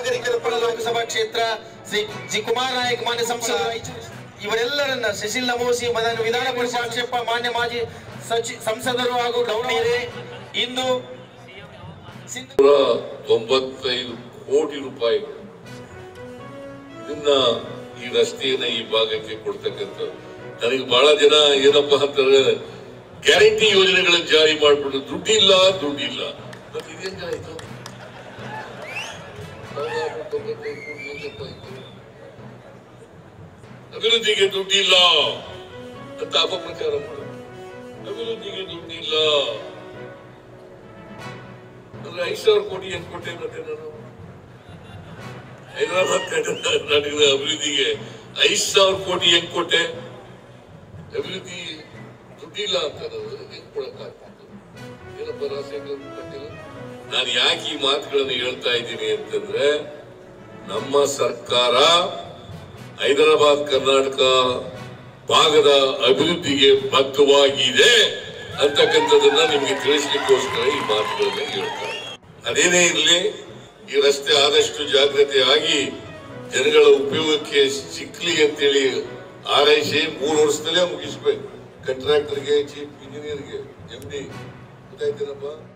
ನಾಗರಿಕರ ಪರ ಲೋಕಸಭಾ ಕ್ಷೇತ್ರ ಶ್ರೀ ಜಿ ಕುಮಾರ್ ನಾಯಕ್ ಮಾನ್ಯ ಸಂಸದ ಇವರೆಲ್ಲರನ್ನ ಸುಶೀಲ್ ನಮೋಸಿ ಮದನ ವಿಧಾನ ಪರಿಷತ್ ಆಕ್ಷೇಪ ಮಾನ್ಯ ಮಾಜಿ ಸಚಿ ಸಂಸದರು ಹಾಗೂ ಗೌರವರೇ ಇಂದು ಸಿಂಧು ನೂರ ತೊಂಬತ್ತೈದು ಕೋಟಿ ರೂಪಾಯಿಗಳು ಇದನ್ನ ಈ ರಸ್ತೆಯನ್ನ ಈ ಭಾಗಕ್ಕೆ ಕೊಡ್ತಕ್ಕಂಥ ನನಗೆ ಬಹಳ ಜನ ಏನಪ್ಪಾ ಅಂತಾರೆ ಗ್ಯಾರಂಟಿ ಯೋಜನೆಗಳನ್ನು ಜಾರಿ ಮಾಡ್ಬಿಟ್ಟು ದುಡ್ಡಿಲ್ಲ ದುಡ್ಡಿಲ್ಲ ಮತ್ತೆ ಇದೇನ್ ಆಯ್ತು ಸಾವಿರಾರು ತೊಂಬತ್ತೈದು ಕೋಟಿ ಏನಪ್ಪ ಇದು? ಅಭಿವೃದ್ಧಿಗೆ ದುಡ್ಡಿಲ್ಲ ಅಂತ ಅಪಪ್ರಚಾರ ಮಾಡೋದು ಅಭಿವೃದ್ಧಿಗೆ ದುಡ್ಡಿಲ್ಲ ಅಂದ್ರೆ ಐದು ಸಾವಿರ ಕೋಟಿ ಏನ್ ಕೊಟ್ಟೆ ಮತ್ತೆ ನಾನು ಹೈದರಾಬಾದ್ ಕರ್ನಾಟಕದ ಅಭಿವೃದ್ಧಿಗೆ ಐದು ಸಾವಿರ ಕೋಟಿ ಏನ್ ಕೊಟ್ಟೆ ಅಭಿವೃದ್ಧಿ ದುಡ್ಡಿಲ್ಲ ಅಂತ ನಾನು ಹೆಂಗ್ ಕೊಡಕ್ಕಾಗ್ತಿತ್ತು ಏನಪ್ಪ ರಾಜಶೇಖರ್ ಪಾಟೀಲ್ ನಾನು ಯಾಕೆ ಈ ಮಾತುಗಳನ್ನು ಹೇಳ್ತಾ ಇದ್ದೀನಿ ಅಂತಂದ್ರೆ ನಮ್ಮ ಸರ್ಕಾರ ಹೈದರಾಬಾದ್ ಕರ್ನಾಟಕ ಭಾಗದ ಅಭಿವೃದ್ಧಿಗೆ ಬದ್ಧವಾಗಿದೆ ಅಂತಕ್ಕಂಥದ್ದನ್ನ ನಿಮಗೆ ತಿಳಿಸ್ಲಿಕ್ಕೋಸ್ಕರ ಈ ಮಾತುಗಳನ್ನ ಹೇಳ್ತಾರೆ ಅದೇನೇ ಇರಲಿ ಈ ರಸ್ತೆ ಆದಷ್ಟು ಜಾಗ್ರತೆ ಆಗಿ ಜನಗಳ ಉಪಯೋಗಕ್ಕೆ ಸಿಕ್ಲಿ ಅಂತೇಳಿ ಆರೈಸಿ ಮೂರು ವರ್ಷದಲ್ಲೇ ಮುಗಿಸ್ಬೇಕು ಕಾಂಟ್ರಾಕ್ಟರ್ಗೆ ಚೀಫ್ ಇಂಜಿನಿಯರ್ಗೆ ಎಂ ಡಿ ಗೊತ್ತಾಯ್ತೇನಪ್ಪ